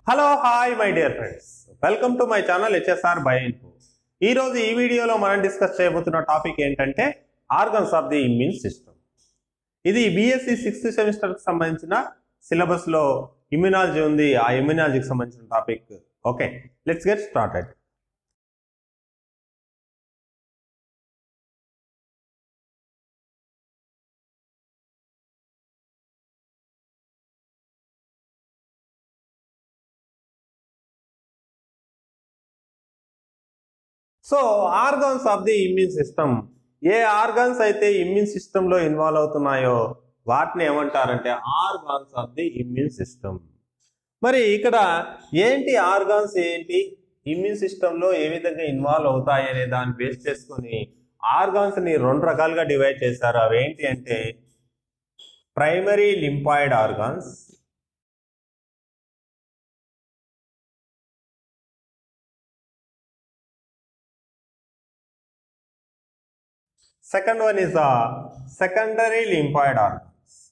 Hello hi my dear friends welcome to my channel HSR by info ఈ రోజు ఈ వీడియోలో మనం డిస్కస్ చేయబోతున్న టాపిక్ ఏంటంటే organs of the immune system ఇది బీఎస్సీ సిక్స్త్ సెమిస్టర్కి సంబంధించిన సిలబస్లో ఇమ్యూనాలజీ ఉంది ఆ ఇమ్యూనాలజీకి సంబంధించిన topic okay let's get started so organs of the immune system ఏ ఆర్గాన్స్ అయితే ఇమ్యూన్ సిస్టంలో ఇన్వాల్వ్ అవుతున్నాయో వాటిని ఏమంటారంటే organs of the immune system మరి ఇక్కడ ఏంటి ఆర్గాన్స్ ఏంటి ఇమ్యూన్ సిస్టంలో ఏ విధంగా ఇన్వాల్వ్ అవుతాయి అనే దాన్ని బేస్ చేసుకొని ఆర్గాన్స్ ని రెండు రకాలుగా డివైడ్ చేశారు అవి ఏంటి అంటే primary lymphoid organs Second one is the secondary lymphoid organs.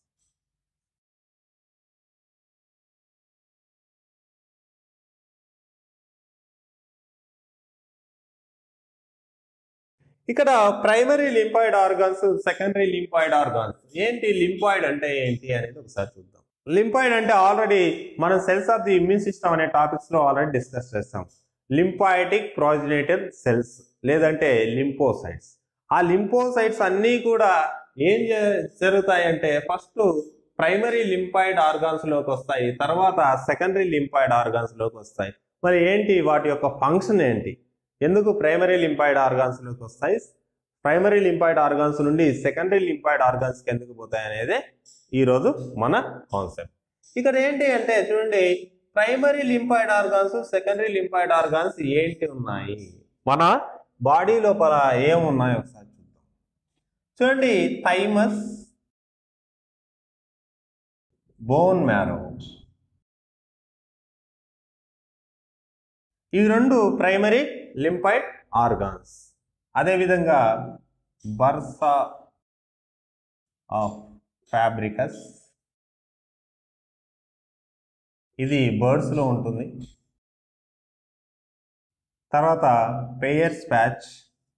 ఇక్కడ primary lymphoid organs secondary lymphoid organs ఏంటి లింపాయిడ్ అంటే ఏంటి అనేది ఒకసారి చూద్దాం లింపాయిడ్ అంటే ఆల్రెడీ మనం cells of the immune system అనే టాపిక్స్ లో ఆల్రెడీ డిస్కస్ చేస్తాం లింపాయిటిక్ ప్రాజినేటర్ సెల్స్ లేదంటే లింపోసైట్స్ ఆ లింపోసైట్స్ అన్నీ కూడా ఏం జ- జరుగుతాయంటే ఫస్ట్ ప్రైమరీ లింపాయిడ్ ఆర్గాన్స్ లోకి వస్తాయి తర్వాత సెకండరీ లింపాయిడ్ ఆర్గాన్స్ లోకి వస్తాయి మరి ఏంటి వాటి యొక్క ఫంక్షన్ ఏంటి ఎందుకు ప్రైమరీ లింపాయిడ్ ఆర్గాన్స్ లోకి వస్తాయి ప్రైమరీ లింపాయిడ్ ఆర్గాన్స్ నుండి సెకండరీ లింపాయిడ్ ఆర్గాన్స్ కి ఎందుకు పోతాయి అనేది ఈరోజు మన కాన్సెప్ట్ ఇక్కడ ఏంటి అంటే చూడండి primary lymphoid organs secondary lymphoid organs ఏంటి ఉన్నాయి మన బాడీ లోపల ఏమున్నాయి ఒకసారి చూద్దాం చూడండి థైమస్ బోన్ మ్యారో ఈ రెండు ప్రైమరీ లింపైడ్ ఆర్గాన్స్ అదేవిధంగా బర్సా ఆఫ్ ఫ్యాబ్రికస్ ఇది బర్డ్స్లో ఉంటుంది తర్వాత పేయర్స్ ప్యాచ్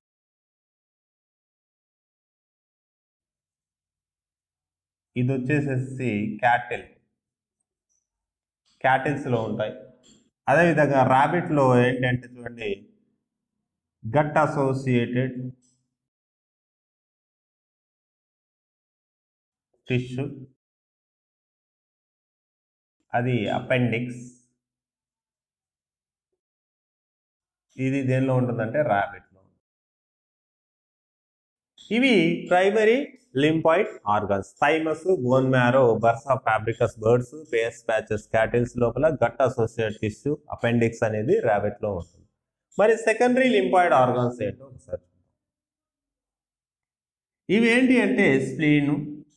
ఇది వచ్చేసేసి క్యాటిల్ క్యాటిల్స్లో ఉంటాయి అదేవిధంగా ర్యాబిట్లో ఏంటంటే చూడండి గట్ అసోసియేటెడ్ టిష్యూ అది అపెండిక్స్ ఇది దేనిలో ఉంటుందంటే ర్యాబిట్లో ఇవి primary lymphoid organs thymus bone marrow bursa Fabricius birds Peyer's patches cattles లోపల గట్ అసోసియేట్ టిష్యూ అపెండిక్స్ అనేది ర్యాబిట్ లో ఉంటుంది మరి సెకండరీ లింపాయిడ్ ఆర్గన్స్ ఏంటో ఒకసారి చూద్దాం. ఇవి ఏంటి అంటే స్ప్లీను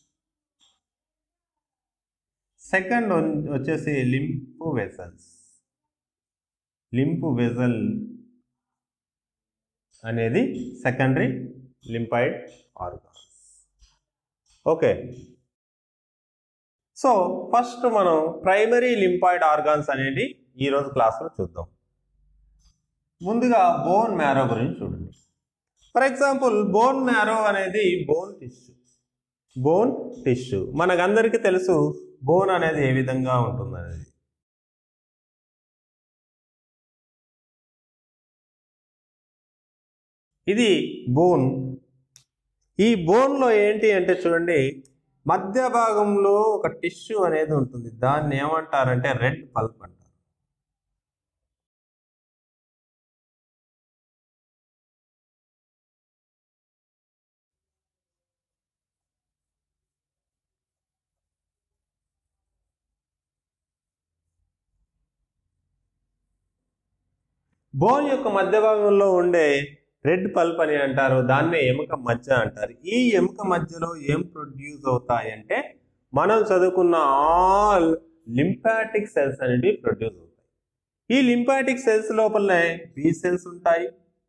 సెకండ్ వచ్చేసి లింపు వెజల్స్ లింపు వెజల్ అనేది secondary lymphoid organs okay so first మనం ప్రైమరీ లింపాయిడ్ ఆర్గాన్స్ అనేది ఈరోజు క్లాస్లో చూద్దాం ముందుగా బోన్ మ్యారో గురించి చూడండి ఫర్ ఎగ్జాంపుల్ బోన్ మ్యారో అనేది బోన్ టిష్యూ బోన్ టిష్యూ మనకందరికీ తెలుసు బోన్ అనేది ఏ విధంగా ఉంటుంది అనేది ఇది బోన్ ఈ బోన్లో ఏంటి అంటే చూడండి మధ్య భాగంలో ఒక టిష్యూ అనేది ఉంటుంది దాన్ని ఏమంటారంటే రెడ్ పల్ప్ అంటారు బోన్ యొక్క మధ్య భాగంలో ఉండే రెడ్ పల్ప్ అని అంటారు దాన్నే ఎముక మధ్య అంటారు ఈ ఎముక మధ్యలో ఏం ప్రొడ్యూస్ అవుతాయంటే మనం చదువుకున్న ఆల్ లింపాటిక్ సెల్స్ అనేవి ప్రొడ్యూస్ అవుతాయి ఈ లింపాటిక్ సెల్స్ లోపలనే బి సెల్స్ ఉంటాయి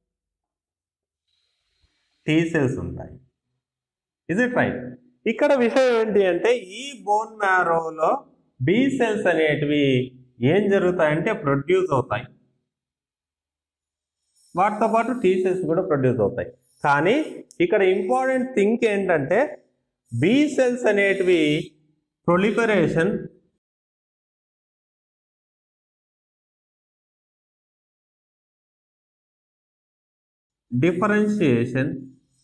టీ సెల్స్ ఉంటాయి ఇజ్ ఇట్ రైట్ ఇక్కడ విషయం ఏంటి అంటే ఈ బోన్ మ్యారోలో బి సెల్స్ అనేటివి ఏం జరుగుతాయంటే ప్రొడ్యూస్ అవుతాయి వాటితో పాటు టీ సెల్స్ కూడా ప్రొడ్యూస్ అవుతాయి కానీ ఇక్కడ ఇంపార్టెంట్ థింక్ ఏంటంటే బి సెల్స్ అనేటివి ప్రొలిఫరేషన్ డిఫరెన్షియేషన్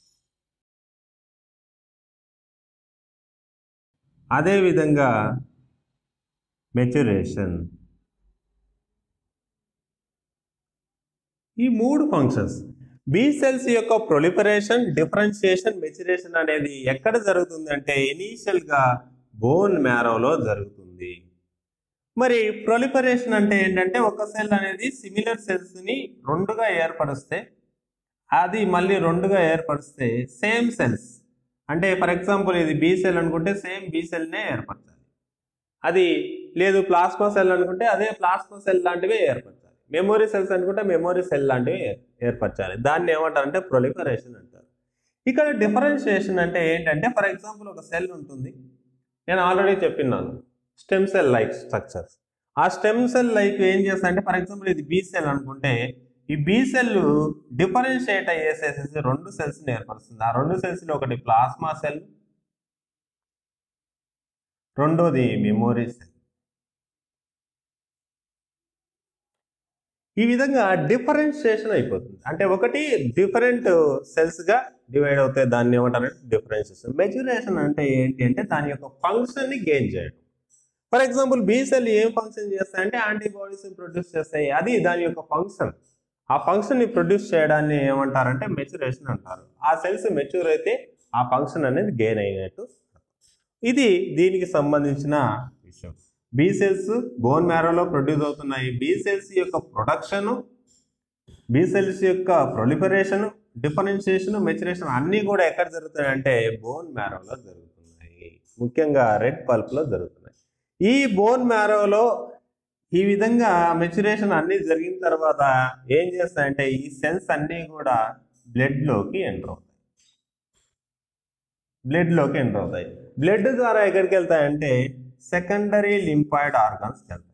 అదేవిధంగా మెచ్యురేషన్ ఈ మూడు ఫంక్షన్స్ బి సెల్స్ యొక్క ప్రొలిఫరేషన్ డిఫరెన్షియేషన్ మెచ్యురేషన్ అనేది ఎక్కడ జరుగుతుంది అంటే ఇనీషియల్గా బోన్ మ్యారోలో జరుగుతుంది మరి ప్రొలిఫరేషన్ అంటే ఏంటంటే ఒక సెల్ అనేది సిమిలర్ సెల్స్ని రెండుగా ఏర్పరుస్తే అది మళ్ళీ రెండుగా ఏర్పరిస్తే సేమ్ సెల్స్ అంటే ఫర్ ఎగ్జాంపుల్ ఇది బి సెల్ అనుకుంటే సేమ్ బి సెల్నే ఏర్పరచాలి అది లేదు ప్లాస్మా సెల్ అనుకుంటే అదే ప్లాస్మా సెల్ లాంటివే ఏర్పరచాలి మెమొరీ సెల్స్ అనుకుంటే మెమొరీ సెల్ లాంటివి ఏ- ఏర్పరచాలి దాన్ని ఏమంటారంటే ప్రొలిఫరేషన్ అంటారు ఇక్కడ డిఫరెన్షియేషన్ అంటే ఏంటంటే ఫర్ ఎగ్జాంపుల్ ఒక సెల్ ఉంటుంది నేను ఆల్రెడీ చెప్పినాను స్టెమ్ సెల్ లైక్ స్ట్రక్చర్స్ ఆ స్టెమ్ సెల్ లైక్ ఏం చేస్తా అంటే ఫర్ ఎగ్జాంపుల్ ఇది బి సెల్ అనుకుంటే ఈ బి సెల్ డిఫరెన్షియేట్ అయ్యేసేసి రెండు సెల్స్ ఏర్పరుస్తుంది ఆ రెండు సెల్స్ లో ఒకటి ప్లాస్మా సెల్ రెండోది మెమోరీ సెల్ ఈ విధంగా డిఫరెన్షియేషన్ అయిపోతుంది అంటే ఒకటి డిఫరెంట్ సెల్స్ గా డివైడ్ అవుతాయి దాన్ని ఏమంటారంటే డిఫరెన్షియేషన్ మెచ్యురేషన్ అంటే ఏంటి అంటే దాని యొక్క ఫంక్షన్ ని గెయిన్ చేయడం ఫర్ ఎగ్జాంపుల్ బి సెల్ ఏం ఫంక్షన్ చేస్తాయంటే యాంటీబాడీస్ ప్రొడ్యూస్ చేస్తాయి అది దాని యొక్క ఫంక్షన్ ఆ ఫంక్షన్ ని ప్రొడ్యూస్ చేయడాన్ని ఏమంటారంటే మెచ్యురేషన్ అంటారు ఆ సెల్స్ మెచ్యూర్ అయితే ఆ ఫంక్షన్ అనేది గెయిన్ అయినట్టు ఇది దీనికి సంబంధించిన విషయం బి సెల్స్ బోన్ మ్యారోలో ప్రొడ్యూస్ అవుతున్నాయి బి సెల్స్ యొక్క ప్రొడక్షన్ బి సెల్స్ యొక్క ప్రొలిఫరేషన్ డిఫరెన్షియేషన్ మెచ్యురేషన్ అన్నీ కూడా ఎక్కడ జరుగుతాయి అంటే బోన్ మ్యారోలో జరుగుతున్నాయి ముఖ్యంగా రెడ్ పల్ప్లో జరుగుతున్నాయి ఈ బోన్ మ్యారోలో ఈ విధంగా మెచ్యురేషన్ అన్నీ జరిగిన తర్వాత ఏం చేస్తాయంటే ఈ సెల్స్ అన్నీ కూడా బ్లడ్లోకి ఎంటర్ అవుతాయి బ్లడ్లోకి ఎంటర్ అవుతాయి బ్లడ్ ద్వారా ఎక్కడికి వెళ్తాయంటే సెకండరీ లింపాయిడ్ ఆర్గాన్స్కి వెళ్తాయి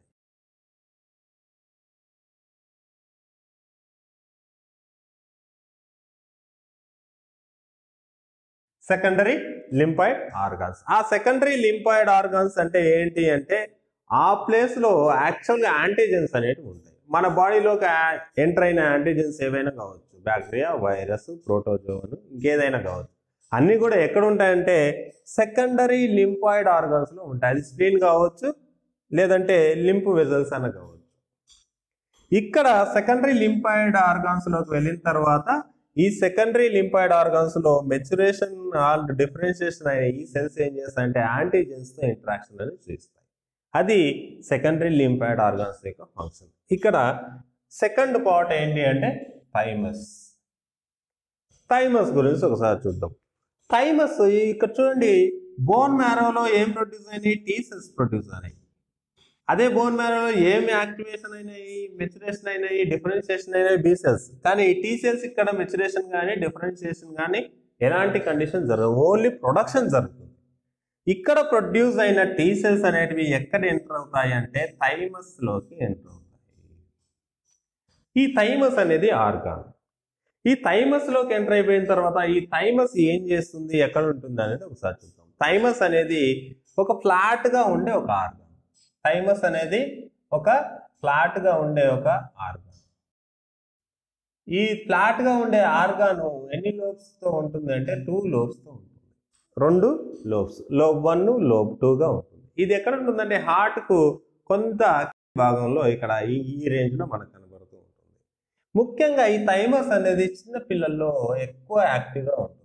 సెకండరీ లింపాయిడ్ ఆర్గాన్స్ ఆ సెకండరీ లింపాయిడ్ ఆర్గాన్స్ అంటే ఏంటి అంటే ఆ ప్లేస్లో యాక్చువల్గా యాంటీజెన్స్ అనేటివి ఉంటాయి మన బాడీలోకి ఎంటర్ అయిన యాంటీజెన్స్ ఏవైనా కావచ్చు బ్యాక్టీరియా వైరస్ ప్రోటోజోన్ ఇంకేదైనా కావచ్చు అన్నీ కూడా ఎక్కడ ఉంటాయంటే సెకండరీ లింపాయిడ్ ఆర్గాన్స్లో ఉంటాయి అది స్ప్లీన్ కావచ్చు లేదంటే లింప్ వెజల్స్ అన్న కావచ్చు ఇక్కడ సెకండరీ లింపాయిడ్ ఆర్గాన్స్లోకి వెళ్ళిన తర్వాత ఈ సెకండరీ లింపాయిడ్ ఆర్గాన్స్లో మెచ్యురేషన్ ఆల్ డిఫరెన్షియేషన్ అయిన ఈ సెల్స్ ఏం చేస్తాయంటే యాంటీజెన్స్తో ఇంటరాక్షన్ అనేది చేస్తాయి అది సెకండరీ లింపాయిడ్ ఆర్గాన్స్ యొక్క ఫంక్షన్ ఇక్కడ సెకండ్ పార్ట్ ఏంటి అంటే థైమస్ థైమస్ గురించి ఒకసారి చూద్దాం థైమస్ ఇక్కడ చూడండి బోన్ మ్యారోలో ఏం ప్రొడ్యూస్ అయినాయి టీ సెల్స్ ప్రొడ్యూస్ అయినాయి అదే బోన్ మ్యారోలో ఏం యాక్టివేషన్ అయినాయి మెచ్యురేషన్ అయినాయి డిఫరెన్షియేషన్ అయినాయి బీ సెల్స్ కానీ ఈ టీ సెల్స్ ఇక్కడ మెచ్యురేషన్ కానీ డిఫరెన్షియేషన్ కానీ ఎలాంటి కండిషన్ జరగదు ఓన్లీ ప్రొడక్షన్ జరుగుతుంది ఇక్కడ ప్రొడ్యూస్ అయిన టీ సెల్స్ అనేటివి ఎక్కడ ఎంటర్ అవుతాయి అంటే థైమస్ లోకి ఎంటర్ అవుతాయి ఈ థైమస్ అనేది ఆర్గాన్ ఈ థైమస్ లోకి ఎంటర్ అయిపోయిన తర్వాత ఈ థైమస్ ఏం చేస్తుంది ఎక్కడ ఉంటుంది అనేది ఒకసారి చూద్దాం థైమస్ అనేది ఒక ఫ్లాట్ గా ఉండే ఒక ఆర్గాన్ థైమస్ అనేది ఒక ఫ్లాట్ గా ఉండే ఒక ఆర్గాన్ ఈ ఫ్లాట్ గా ఉండే ఆర్గాన్ ఎన్ని లోబ్స్ తో ఉంటుంది అంటే టూ లోబ్స్ తో ఉంటుంది రెండు లోబ్స్ లోబ్ వన్ లోబ్ టూగా ఉంటుంది ఇది ఎక్కడ ఉంటుందంటే హార్ట్ కు కొంత భాగంలో ఇక్కడ ఈ ఈ రేంజ్ లో మనకు కనబడుతూ ఉంటుంది ముఖ్యంగా ఈ థైమస్ అనేది చిన్న పిల్లల్లో ఎక్కువ యాక్టివ్గా ఉంటుంది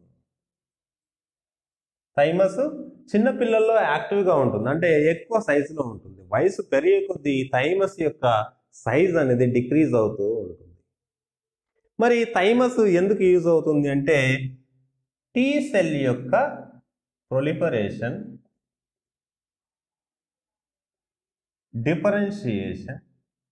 థైమస్ చిన్న పిల్లల్లో యాక్టివ్గా ఉంటుంది అంటే ఎక్కువ సైజులో ఉంటుంది వయసు పెరిగే కొద్దీ ఈ థైమస్ యొక్క సైజ్ అనేది డిక్రీజ్ అవుతూ ఉంటుంది మరి ఈ థైమస్ ఎందుకు యూజ్ అవుతుంది అంటే టీ సెల్ యొక్క ప్రొలిఫరేషన్ డిఫరెన్షియేషన్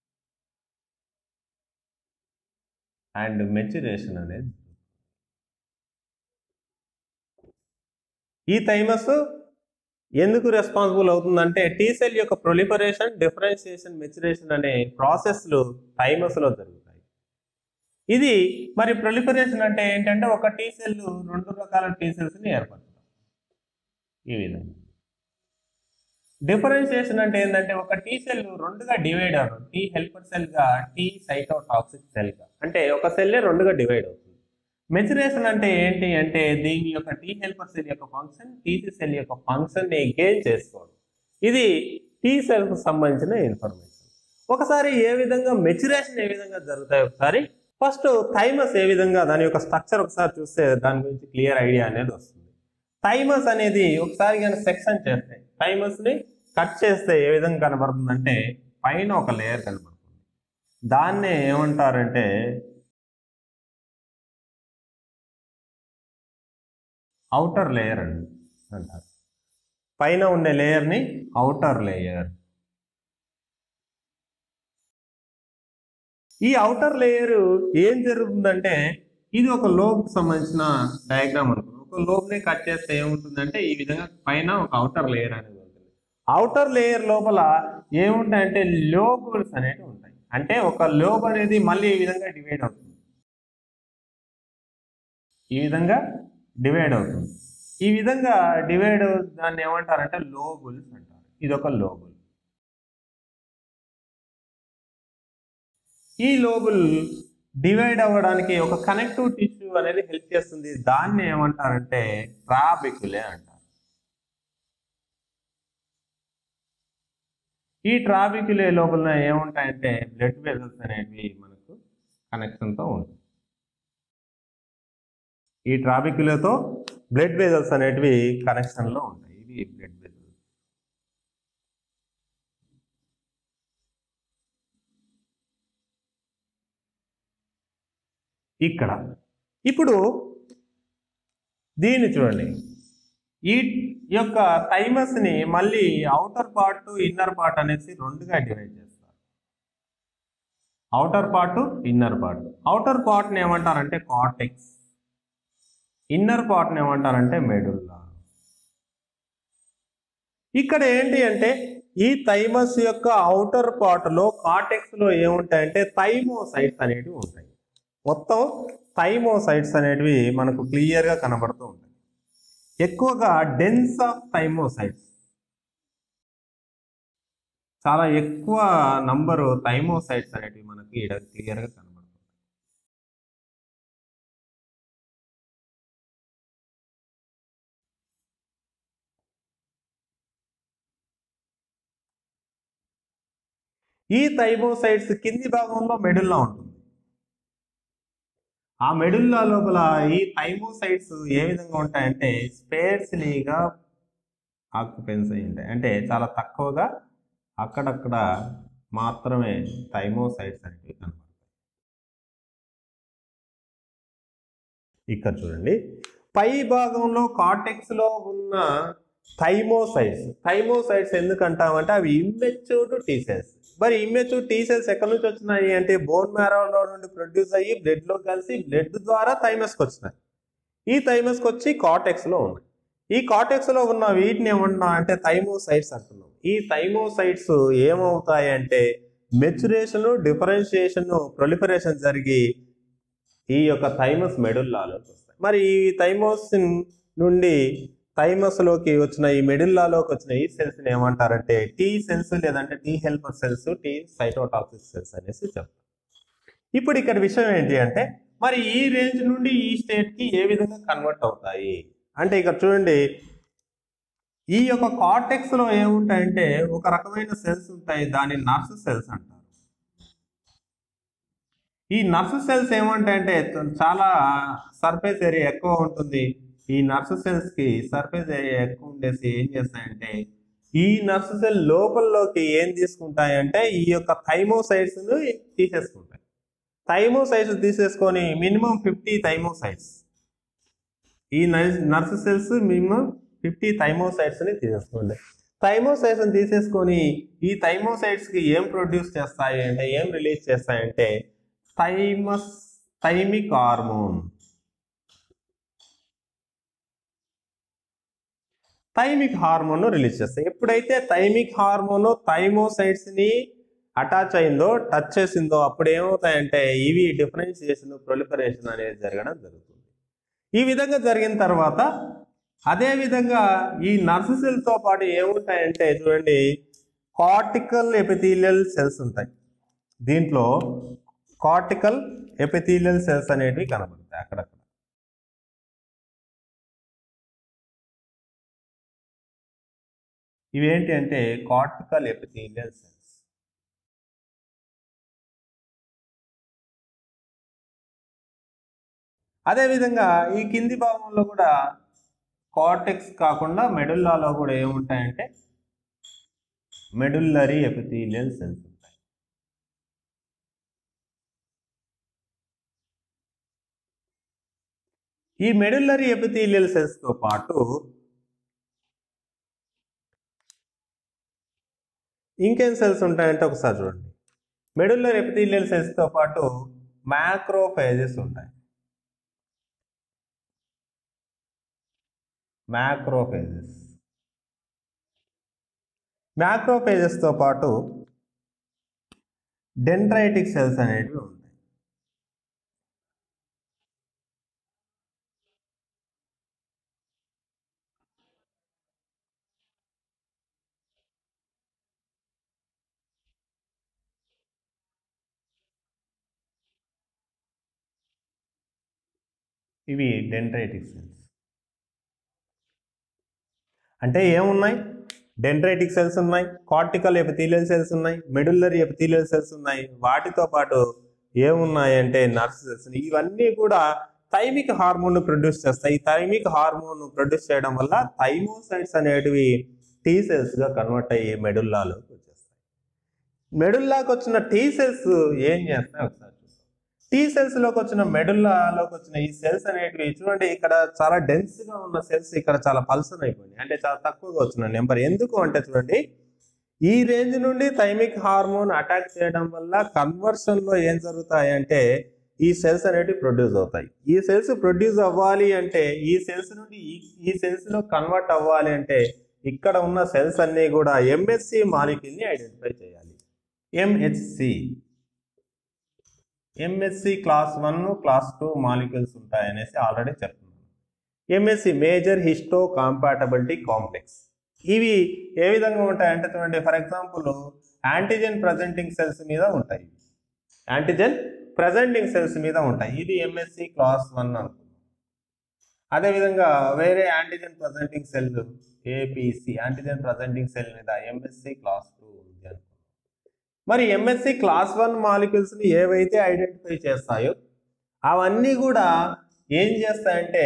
అండ్ మెచ్యురేషన్ అనేది ఈ థైమస్ ఎందుకు రెస్పాన్సిబుల్ అవుతుందంటే టీ సెల్ యొక్క ప్రొలిఫరేషన్ డిఫరెన్షియేషన్ మెచ్యురేషన్ అనే ప్రాసెస్లు థైమస్లో జరుగుతాయి ఇది మరి ప్రొలిఫరేషన్ అంటే ఏంటంటే ఒక టీ సెల్ రెండు రకాల టీ సెల్స్ని ఏర్పడుతుంది ఈ విధంగా డిఫరెన్షియేషన్ అంటే ఏంటంటే ఒక టీ సెల్ రెండుగా డివైడ్ అవ్వడం టీ హెల్పర్ సెల్ గా టీ సైటోటాక్సిక్ సెల్ గా అంటే ఒక సెల్లే రెండుగా డివైడ్ అవుతుంది మెచురేషన్ అంటే ఏంటి అంటే దీని యొక్క టీ హెల్పర్ సెల్ యొక్క ఫంక్షన్ టీసీ సెల్ యొక్క ఫంక్షన్ ని గెయిన్ చేసుకోవడం ఇది టీ సెల్ కు సంబంధించిన ఇన్ఫర్మేషన్ ఒకసారి ఏ విధంగా మెచురేషన్ ఏ విధంగా జరుగుతాయి ఒకసారి ఫస్ట్ థైమస్ ఏ విధంగా దాని యొక్క స్ట్రక్చర్ ఒకసారి చూస్తే దాని గురించి క్లియర్ ఐడియా అనేది వస్తుంది థైమస్ అనేది ఒకసారి కానీ సెక్షన్ చేస్తే థైమస్ ని కట్ చేస్తే ఏ విధంగా కనబడుతుందంటే పైన ఒక లేయర్ కనబడుతుంది దాన్నే ఏమంటారంటే అవుటర్ లేయర్ అండి అంటారు పైన ఉండే లేయర్ని అవుటర్ లేయర్ ఈ అవుటర్ లేయర్ ఏం జరుగుతుందంటే ఇది ఒక లోబ్ సంబంధించిన డయాగ్రామ్ అనుకో ఒక లోబ్ ని కట్ చేస్తే ఏముంటుందంటే ఈ విధంగా పైన ఒక అవుటర్ లేయర్ అనేది ఉంటుంది అవుటర్ లేయర్ లోపల ఏముంటాయంటే లోబుల్స్ అనేవి ఉంటాయి అంటే ఒక లోబ్ అనేది మళ్ళీ ఈ విధంగా డివైడ్ అవుతుంది ఈ విధంగా డివైడ్ అవుతుంది ఈ విధంగా డివైడ్ దాన్ని ఏమంటారంటే లోబుల్స్ అంటారు ఇది ఒక లోబుల్ ఈ లోబుల్ డివైడ్ అవ్వడానికి ఒక కనెక్టివ్ టిష్యూ అనేది హెల్ప్ చేస్తుంది దాన్ని ఏమంటారంటే ట్రాబిక్యులే అంటారు ఈ ట్రాబిక్యులే లోపల ఏముంటాయంటే బ్లడ్ వెజల్స్ అనేవి మనకు కనెక్షన్తో ఉంటాయి ఈ ట్రాబిక్యులతో బ్లడ్ వెజల్స్ అనేటివి కనెక్షన్లో ఉంటాయి ఇవి బ్లడ్ వెజల్స్ ఇక్కడ ఇప్పుడు దీన్ని చూడండి ఈ యొక్క థైమస్ ని మళ్ళీ అవుటర్ పార్ట్ ఇన్నర్ పార్ట్ అనేసి రెండుగా డివైడ్ చేస్తారు outer part inner part outer part ని ఏమంటారంటే కార్టెక్స్ ఇన్నర్ పార్ట్ ని ఏమంటారంటే మెడుల్లా ఇక్కడ ఏంటి అంటే ఈ థైమస్ యొక్క అవుటర్ పార్ట్ లో కార్టెక్స్ లో ఏముంటాయంటే థైమోసైట్స్ అనేటివి ఉంటాయి మొత్తం థైమోసైట్స్ అనేటివి మనకు క్లియర్గా కనబడుతూ ఉంటాయి ఎక్కువగా డెన్స్ ఆఫ్ థైమోసైట్స్ చాలా ఎక్కువ నంబరు థైమోసైట్స్ అనేటివి మనకి ఇక్కడ క్లియర్గా కనబడుతుంది ఈ థైమోసైట్స్ కింది భాగంలో మెడుల్లా ఉంటుంది ఆ మెడుల్లా లోపల ఈ థైమోసైట్స్ ఏ విధంగా ఉంటాయంటే స్పేర్స్లీగా ఆక్యుపెన్స్ అయి ఉంటాయి అంటే చాలా తక్కువగా అక్కడక్కడ మాత్రమే థైమోసైట్స్ అనేవి కనబడతాయి ఇక్కడ చూడండి పై భాగంలో కార్టెక్స్ లో ఉన్న థైమోసైట్స్ థైమోసైట్స్ ఎందుకంటామంటే అవి ఇమ్మెచ్యూర్డ్ టీ సెల్స్ మరి ఇమ్మెచ్యూర్ టీ సెల్స్ ఎక్కడి నుంచి వచ్చినాయి అంటే బోన్ మ్యారోలో నుండి ప్రొడ్యూస్ అయ్యి బ్లడ్ లో కలిసి బ్లడ్ ద్వారా థైమస్కి వచ్చినాయి ఈ థైమస్కి వచ్చి కార్టెక్స్ లో ఉన్నాయి ఈ కార్టెక్స్ లో ఉన్న వీటిని ఏమన్నా అంటే థైమోసైట్స్ అంటున్నాం ఈ థైమోసైట్స్ ఏమవుతాయి అంటే మెచ్యురేషన్ డిఫరెన్షియేషన్ ప్రొలిఫరేషన్ జరిగి ఈ యొక్క థైమస్ మెడుల్లాలోకి వస్తాయి మరి ఈ థైమోస్ నుండి థైమస్ లోకి వచ్చిన ఈ మెడుల్లాలోకి వచ్చిన ఈ సెల్స్ ని ఏమంటారంటే టీ సెల్స్ లేదంటే T helper cells T cytotoxic cells అనేసి చెప్తారు ఇప్పుడు ఇక్కడ విషయం ఏంటి అంటే మరి ఈ రేంజ్ నుండి ఈ స్టేట్ కి ఏ విధంగా కన్వర్ట్ అవుతాయి అంటే ఇక్కడ చూడండి ఈ యొక్క కార్టెక్స్ లో ఏముంటాయంటే ఒక రకమైన సెల్స్ ఉంటాయి దాని నర్స్ సెల్స్ అంటారు ఈ నర్సు సెల్స్ ఏమంటాయంటే చాలా సర్ఫేస్ ఏరియా ఎక్కువ ఉంటుంది ఈ నర్సు సెల్స్ కి సర్ఫేస్ ఏరియా ఎక్కువ ఉండేసి ఏం చేస్తాయంటే ఈ నర్సు సెల్ లోపలలోకి ఏం తీసుకుంటాయంటే ఈ యొక్క థైమోసైట్స్ ను తీసేసుకుంటాయి థైమోసైట్స్ తీసేసుకొని మినిమం ఫిఫ్టీ థైమోసైట్స్ ఈ nurse cells minimum fifty thymocytes ని తీసేసుకుంటాయి థైమోసైట్స్ ని తీసేసుకొని ఈ థైమోసైట్స్ కి ఏం ప్రొడ్యూస్ చేస్తాయి అంటే ఏం రిలీజ్ చేస్తాయంటే thymus thymic hormone thymic hormone release చేస్తాయి ఎప్పుడైతే థైమిక్ హార్మోన్ థైమోసైడ్స్ ని అటాచ్ అయిందో టచ్ చేసిందో అప్పుడు ఏమవుతాయంటే ఇవి డిఫరెన్షియేషన్ ప్రొలిఫరేషన్ అనేది జరగడం జరుగుతుంది ఈ విధంగా జరిగిన తర్వాత అదే విధంగా ఈ నర్ససెల్తో పాటు ఏముంటాయంటే చూడండి కార్టికల్ ఎపిథీలియల్ సెల్స్ ఉంటాయి దీంట్లో కార్టికల్ ఎపిథీలియల్ సెల్స్ అనేటివి కనబడతాయి అక్కడక్కడ ఇవేంటి అంటే కార్టికల్ ఎపిథీలియల్ సెల్స్ అదేవిధంగా ఈ కింది భాగంలో కూడా కార్టెక్స్ కాకుండా మెడుల్లాలో కూడా ఏముంటాయంటే మెడుల్లరీ ఎపిథీలియల్ సెల్స్ ఉంటాయి ఈ మెడుల్లరీ ఎపిథీలియల్ సెల్స్తో పాటు ఇంకేం సెల్స్ ఉంటాయంటే ఒకసారి చూడండి మెడుల్లర్ ఎపిథీలియల్ సెల్స్తో పాటు మ్యాక్రోఫేజెస్ ఉంటాయి మ్యాక్రోఫేజెస్ మ్యాక్రోఫేజెస్తో పాటు డెండ్రైటిక్ సెల్స్ అనేటివి ఉంటాయి ఇవి డెండ్రైటిక్ సెల్స్ అంటే ఏమున్నాయి డెండ్రైటిక్ సెల్స్ ఉన్నాయి కార్టికల్ ఎపిథీలియల్ సెల్స్ ఉన్నాయి మెడుల్లరీ ఎపిథీలియల్ సెల్స్ ఉన్నాయి వాటితో పాటు ఏమున్నాయి అంటే నర్స్ సెల్స్ ఇవన్నీ కూడా థైమిక్ హార్మోన్ ప్రొడ్యూస్ చేస్తాయి ఈ థైమిక్ హార్మోన్ ప్రొడ్యూస్ చేయడం వల్ల థైమోసైడ్స్ అనేటివి టీ సెల్స్ గా కన్వర్ట్ అయ్యి మెడుల్లాలోకి వచ్చేస్తాయి మెడుల్లాకి వచ్చిన టీ సెల్స్ ఏం చేస్తాయి ఒకసారి చూద్దాం టీ సెల్స్ లోకి వచ్చిన మెడుల్లాలోకి వచ్చిన ఈ సెల్స్ అనేటివి చూడండి ఇక్కడ చాలా డెన్స్ గా ఉన్న సెల్స్ ఇక్కడ చాలా పల్సన్ అయిపోయినాయి అంటే చాలా తక్కువగా వచ్చిన నెంబర్ ఎందుకు అంటే చూడండి ఈ రేంజ్ నుండి థైమిక్ హార్మోన్ అటాక్ చేయడం వల్ల కన్వర్షన్ లో ఏం జరుగుతాయి అంటే ఈ సెల్స్ అనేటివి ప్రొడ్యూస్ అవుతాయి ఈ సెల్స్ ప్రొడ్యూస్ అవ్వాలి అంటే ఈ సెల్స్ నుండి ఈ ఈ సెల్స్ లో కన్వర్ట్ అవ్వాలి అంటే ఇక్కడ ఉన్న సెల్స్ అన్ని కూడా ఎంఎస్సి మాలిక్యూల్ ని ఐడెంటిఫై చేయాలి MHC MSC class one class two molecules ఉంటాయనేసి ఆల్రెడీ చెప్తున్నాను MSC major histocompatibility complex ఇవి ఏ విధంగా ఉంటాయంటే చూడండి for example antigen presenting cells మీద ఉంటాయి యాంటీజెన్ ప్రజెంటింగ్ సెల్స్ మీద ఉంటాయి ఇది ఎంఎస్సి క్లాస్ వన్ అనుకుందాం అదేవిధంగా వేరే antigen presenting cell APC antigen presenting cell మీద ఎంఎస్సి క్లాస్ టూ ఉంది అనుకుందాం మరి ఎంఎస్సి క్లాస్ వన్ మాలిక్యూల్స్ ని ఏవైతే ఐడెంటిఫై చేస్తాయో అవన్నీ కూడా ఏం చేస్తాయంటే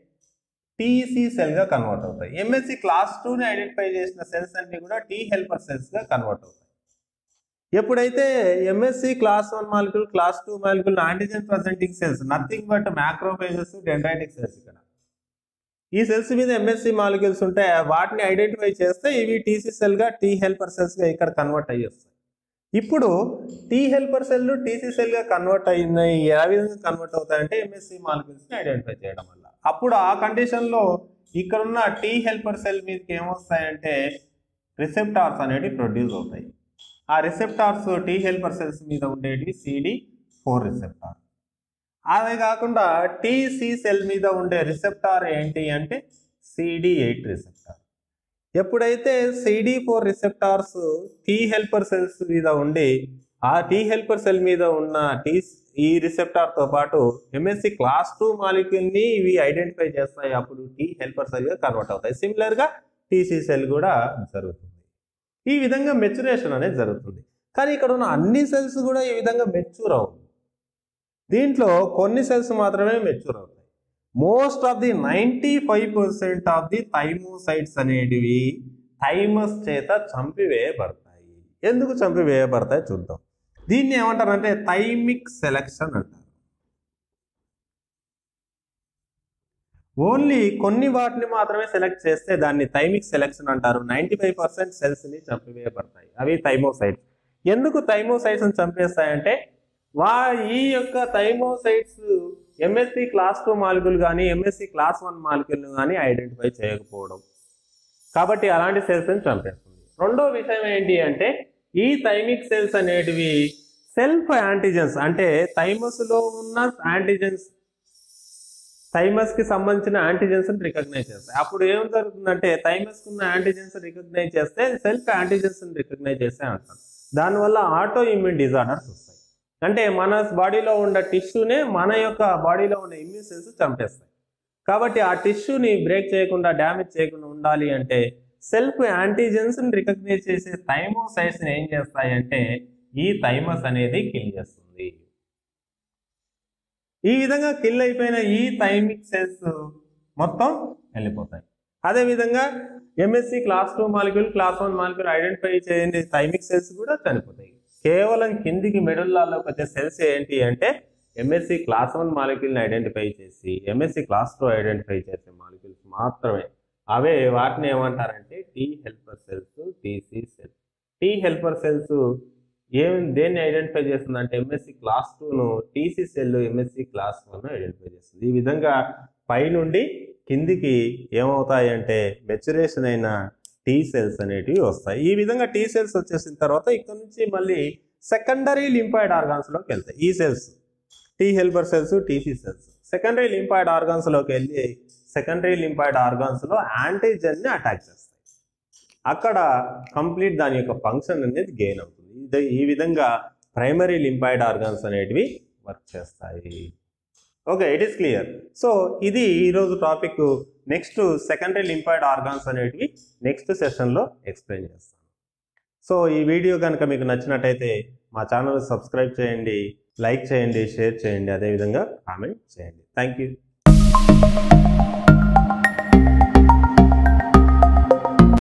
టీసీ సెల్ గా కన్వర్ట్ అవుతాయి ఎంఎస్సి క్లాస్ టూని ఐడెంటిఫై చేసిన సెల్స్ అన్ని కూడా టీ హెల్పర్ సెల్స్ గా కన్వర్ట్ అవుతాయి ఎప్పుడైతే MSC class one molecule class two molecule antigen presenting cells nothing but macrophages dendritic cells ఇక్కడ ఈ సెల్స్ మీద ఎంఎస్సి మాలిక్యూల్స్ ఉంటే వాటిని ఐడెంటిఫై చేస్తే ఇవి టీసీ సెల్ గా టీ హెల్పర్ సెల్స్ గా ఇక్కడ కన్వర్ట్ అయ్యి వస్తాయి ఇప్పుడు T helper cell TC cell గా కన్వర్ట్ అయినాయి ఏ విధంగా కన్వర్ట్ అవుతాయంటే ఎంఎస్సి మాలిక్యూల్స్ ని ఐడెంటిఫై చేయడం వల్ల అప్పుడు ఆ కండిషన్ లో ఇక్కడ ఉన్న టీ హెల్పర్ సెల్ మీదకి ఏమొస్తాయంటే రిసెప్టార్స్ అనేవి ప్రొడ్యూస్ అవుతాయి ఆ రిసెప్టార్స్ టీ హెల్పర్ సెల్స్ మీద ఉండేవి సిడి ఫోర్ రిసెప్టార్ అదే కాకుండా టీసీ సెల్ మీద ఉండే రిసెప్టార్ ఏంటి అంటే సిడి ఎయిట్ రిసెప్టార్ ఎప్పుడైతే CD four receptors T helper cells మీద ఉండి ఆ టీ హెల్పర్ సెల్ మీద ఉన్న టీ ఈ రిసెప్టార్ తో పాటు ఎంఎస్సి క్లాస్ టూ మాలిక్యూల్ ని ఇవి ఐడెంటిఫై చేస్తాయి అప్పుడు టీ హెల్పర్ సెల్ గా కన్వర్ట్ అవుతాయి సిమిలర్ గా టీసీ సెల్ కూడా జరుగుతుంది ఈ విధంగా మెచ్యురేషన్ అనేది జరుగుతుంది కానీ ఇక్కడ ఉన్న అన్ని సెల్స్ కూడా ఈ విధంగా మెచ్యూర్ అవ్వవు దీంట్లో కొన్ని సెల్స్ మాత్రమే మెచ్యూర్ అవుతాయి most of the ninety five percent of the thymocytes అనేటివి థైమస్ చేత చంపివేయబడతాయి ఎందుకు చంపివేయబడతాయి చూద్దాం దీన్ని ఏమంటారంటే థైమిక్ సెలక్షన్ అంటారు ఓన్లీ కొన్ని వాటిని మాత్రమే సెలెక్ట్ చేస్తే దాన్ని థైమిక్ సెలెక్షన్ అంటారు నైంటీ ఫైవ్ పర్సెంట్ సెల్స్ ని చంపివేయబడతాయి అవి థైమోసైట్స్ ఎందుకు థైమోసైట్స్ ని చంపేస్తాయంటే వా ఈ యొక్క thymocytes MSC class two molecule కానీ ఎంఎస్సి క్లాస్ వన్ మాలిక్యూల్ కానీ ఐడెంటిఫై చేయకపోవడం కాబట్టి అలాంటి సెల్స్ని చంపేస్తుంది రెండో విషయం ఏంటి అంటే ఈ థైమిక్ సెల్స్ అనేటివి సెల్ఫ్ యాంటీజెన్స్ అంటే థైమస్లో ఉన్న యాంటీజెన్స్ థైమస్ కి సంబంధించిన యాంటీజెన్స్ రికగ్నైజ్ చేస్తాయి అప్పుడు ఏం జరుగుతుందంటే థైమస్ కు ఉన్న యాంటీజెన్స్ రికగ్నైజ్ చేస్తే సెల్ఫ్ యాంటీజెన్స్ రికగ్నైజ్ చేస్తే అంటారు దానివల్ల ఆటో ఇమ్యూన్ డిజార్డర్స్ వస్తాయి అంటే మన బాడీలో ఉన్న టిష్యూనే మన యొక్క బాడీలో ఉన్న ఇమ్యూన్ సెల్స్ చంపేస్తాయి కాబట్టి ఆ టిష్యూని బ్రేక్ చేయకుండా డ్యామేజ్ చేయకుండా ఉండాలి అంటే సెల్ఫ్ యాంటీజెన్స్ రికగ్నైజ్ చేసే థైమోసైట్స్ ఏం చేస్తాయి అంటే ఈ థైమస్ అనేది కిల్ చేస్తుంది ఈ విధంగా కిల్ అయిపోయిన ఈ థైమిక్ సెల్స్ మొత్తం వెళ్ళిపోతాయి అదేవిధంగా MSC class two molecule class one molecule identify చేయని థైమిక్ సెల్స్ కూడా చనిపోతాయి కేవలం కిందికి మెడుల్లాలోకి వచ్చే సెల్స్ ఏంటి అంటే ఎంఎస్సి క్లాస్ వన్ మాలిక్యూల్ని ఐడెంటిఫై చేసి ఎంఎస్సి క్లాస్ టూ ఐడెంటిఫై చేసే మాలిక్యూల్స్ మాత్రమే అవే వాటిని ఏమంటారంటే T helper cells TC cells T helper cells ఏం దేన్ని ఐడెంటిఫై చేస్తుంది అంటే ఎంఎస్సి క్లాస్ టూను TC cell MSC class one identify చేస్తుంది ఈ విధంగా పై నుండి కిందికి ఏమవుతాయి అంటే మెచ్యురేషన్ అయిన టీ సెల్స్ అనేటివి వస్తాయి ఈ విధంగా టీ సెల్స్ వచ్చేసిన తర్వాత ఇక్కడ నుంచి మళ్ళీ సెకండరీ లింపాయిడ్ ఆర్గాన్స్లోకి వెళ్తాయి ఈ cells T helper cells TC cells secondary lymphoid ఆర్గాన్స్లోకి వెళ్ళి సెకండరీ లింపాయిడ్ ఆర్గాన్స్లో యాంటీజెన్ని అటాక్ చేస్తాయి అక్కడ కంప్లీట్ దాని యొక్క ఫంక్షన్ అనేది గెయిన్ అవుతుంది ఇది ఈ విధంగా ప్రైమరీ లింపాయిడ్ ఆర్గాన్స్ అనేటివి వర్క్ చేస్తాయి okay it is clear so ఇది ఈరోజు topic next secondary lymphoid organs అనేటివి నెక్స్ట్ సెషన్లో ఎక్స్ప్లెయిన్ చేస్తాను సో ఈ వీడియో కనుక మీకు నచ్చినట్టయితే మా ఛానల్ సబ్స్క్రైబ్ చేయండి లైక్ చేయండి షేర్ చేయండి అదేవిధంగా కామెంట్ చేయండి థ్యాంక్ యూ